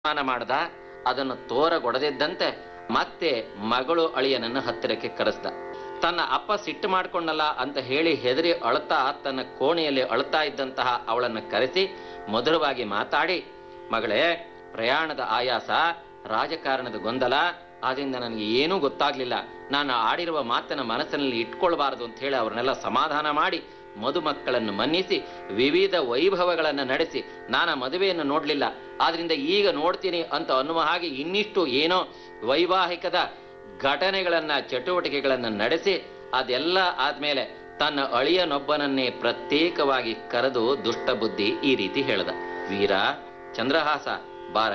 ಸ್ನಾನ ಮಾಡ್ದ ಅದನ್ನು ತೋರಗೊಡದಿದ್ದಂತೆ ಮತ್ತೆ ಮಗಳು ಅಳಿಯನನ್ನ ಹತ್ತಿರಕ್ಕೆ ಕರೆಸ್ದ ತನ್ನ ಅಪ್ಪ ಸಿಟ್ಟು ಮಾಡ್ಕೊಂಡಲ್ಲ ಅಂತ ಹೇಳಿ ಹೆದರಿ ಅಳ್ತಾ ತನ್ನ ಕೋಣೆಯಲ್ಲಿ ಅಳ್ತಾ ಇದ್ದಂತಹ ಅವಳನ್ನು ಕರೆಸಿ ಮಧುರವಾಗಿ ಮಾತಾಡಿ ಮಗಳೇ ಪ್ರಯಾಣದ ಆಯಾಸ ರಾಜಕಾರಣದ ಗೊಂದಲ ಆದ್ರಿಂದ ನನಗೆ ಏನೂ ಗೊತ್ತಾಗ್ಲಿಲ್ಲ ನಾನು ಆಡಿರುವ ಮಾತನ್ನ ಮನಸ್ಸಿನಲ್ಲಿ ಇಟ್ಕೊಳ್ಬಾರದು ಅಂತ ಹೇಳಿ ಅವ್ರನ್ನೆಲ್ಲ ಸಮಾಧಾನ ಮಾಡಿ ಮದುಮಕ್ಕಳನ್ನು ಮನ್ನಿಸಿ ವಿವಿಧ ವೈಭವಗಳನ್ನು ನಡೆಸಿ ನಾನು ಮದುವೆಯನ್ನು ನೋಡ್ಲಿಲ್ಲ ಆದ್ರಿಂದ ಈಗ ನೋಡ್ತೀನಿ ಅಂತ ಅನ್ನುವ ಹಾಗೆ ಇನ್ನಿಷ್ಟು ಏನೋ ವೈವಾಹಿಕದ ಘಟನೆಗಳನ್ನ ಚಟುವಟಿಕೆಗಳನ್ನ ನಡೆಸಿ ಅದೆಲ್ಲ ಆದ್ಮೇಲೆ ತನ್ನ ಅಳಿಯನೊಬ್ಬನನ್ನೇ ಪ್ರತ್ಯೇಕವಾಗಿ ಕರೆದು ದುಷ್ಟ ಬುದ್ಧಿ ಈ ರೀತಿ ಹೇಳ್ದ ವೀರ ಚಂದ್ರಹಾಸ